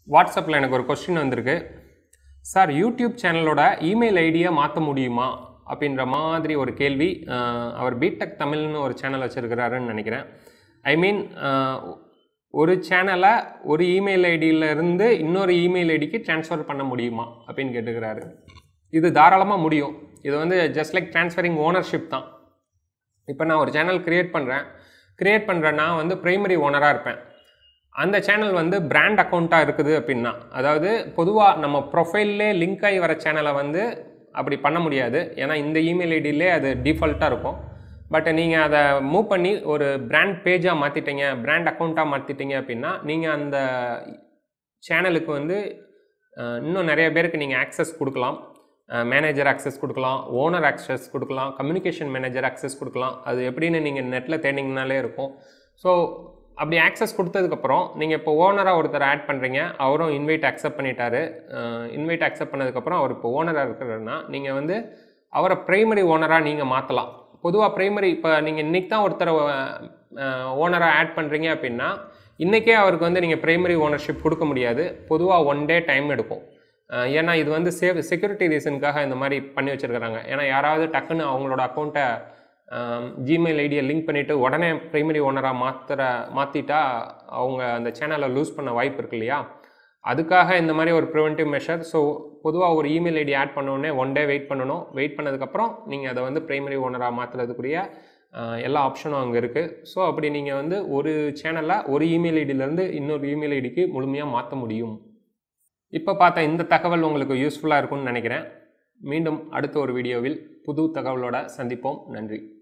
வாட்ஸ்அப்பில் எனக்கு ஒரு கொஸ்டின் வந்திருக்கு சார் யூடியூப் சேனலோட இமெயில் ஐடியை மாற்ற முடியுமா அப்படின்ற மாதிரி ஒரு கேள்வி அஹ், அவர் பிடெக் தமிழ்னு ஒரு சேனல் வச்சுருக்கிறாருன்னு நினைக்கிறேன் ஐ மீன் ஒரு சேனலை ஒரு இமெயில் ஐடியில இருந்து இன்னொரு இமெயில் ஐடிக்கு ட்ரான்ஸ்ஃபர் பண்ண முடியுமா அப்படின்னு கேட்டுக்கிறாரு இது தாராளமாக முடியும் இது வந்து ஜஸ்ட் லைக் ட்ரான்ஸ்ஃபரிங் ஓனர்ஷிப் தான் இப்போ நான் ஒரு சேனல் க்ரியேட் பண்ணுறேன் க்ரியேட் பண்ணுறேன் நான் வந்து ப்ரைமரி ஓனராக இருப்பேன் அந்த சேனல் வந்து பிராண்ட் அக்கௌண்ட்டாக இருக்குது அப்படின்னா அதாவது பொதுவாக நம்ம ப்ரொஃபைல்லே லிங்க் ஆகி வர சேனலை வந்து அப்படி பண்ண முடியாது ஏன்னா இந்த இமெயில் ஐடியிலே அது டிஃபால்ட்டாக இருக்கும் பட் நீங்கள் அதை மூவ் பண்ணி ஒரு பிராண்ட் பேஜாக மாற்றிட்டீங்க பிராண்ட் அக்கௌண்ட்டாக மாற்றிட்டீங்க அப்படின்னா நீங்கள் அந்த சேனலுக்கு வந்து அஹ், இன்னும் நிறைய பேருக்கு நீங்கள் ஆக்சஸ் கொடுக்கலாம் மேனேஜர் ஆக்சஸ் கொடுக்கலாம் ஓனர் ஆக்சஸ் கொடுக்கலாம் கம்யூனிகேஷன் மேனேஜர் ஆக்சஸ் கொடுக்கலாம் அது எப்படின்னு நீங்கள் நெட்டில் தேடிங்கனாலே இருக்கும் ஸோ அப்படி ஆக்சஸ் கொடுத்ததுக்கப்புறம் நீங்கள் இப்போ ஓனராக ஒருத்தர் ஆட் பண்ணுறீங்க அவரும் இன்வைட் அக்செப்ட் பண்ணிட்டாரு இன்வைட் அக்செப்ட் பண்ணதுக்கப்புறம் அவர் இப்போ ஓனராக இருக்கிறன்னா நீங்கள் வந்து அவரை ப்ரைமரி ஓனராக நீங்கள் மாற்றலாம் பொதுவாக ப்ரைமரி இப்போ நீங்கள் இன்றைக்கி தான் ஒருத்தரை ஓனராக ஆட் பண்ணுறீங்க அப்படின்னா இன்றைக்கே அவருக்கு வந்து நீங்கள் ப்ரைமரி ஓனர்ஷிப் கொடுக்க முடியாது பொதுவாக ஒன் டே டைம் எடுக்கும் அஹ் ஏன்னா இது வந்து சேவ் செக்யூரிட்டி ரீசனுக்காக இந்த மாதிரி பண்ணி வச்சுருக்கிறாங்க ஏன்னா யாராவது டக்குன்னு அவங்களோட அக்கௌண்ட்டை ஜிமெயில் ஐடியை லிங்க் பண்ணிவிட்டு உடனே ப்ரைமரி ஓனராக மாற்றுற மாற்றிட்டா அவங்க அந்த சேனலை லூஸ் பண்ண வாய்ப்பு இருக்கு இல்லையா அதுக்காக இந்த மாதிரி ஒரு ப்ரிவென்டிவ் மெஷர் ஸோ பொதுவாக ஒரு இமெயில் ஐடி ஆட் பண்ண உடனே ஒன் டே வெயிட் பண்ணணும் வெயிட் பண்ணதுக்கப்புறம் நீங்கள் அதை வந்து ப்ரைமரி ஓனராக மாற்றுறதுக்குரிய அஹ், எல்லா ஆப்ஷனும் அங்கே இருக்குது ஸோ அப்படி நீங்கள் வந்து ஒரு சேனலை ஒரு இமெயில் ஐடியிலேருந்து இன்னொரு இமெயில் ஐடிக்கு முழுமையாக மாற்ற முடியும் இப்போ பார்த்த இந்த தகவல் உங்களுக்கு யூஸ்ஃபுல்லாக இருக்கும்னு நினைக்கிறேன் மீண்டும் அடுத்த ஒரு வீடியோவில் புது தகவலோட சந்திப்போம் நன்றி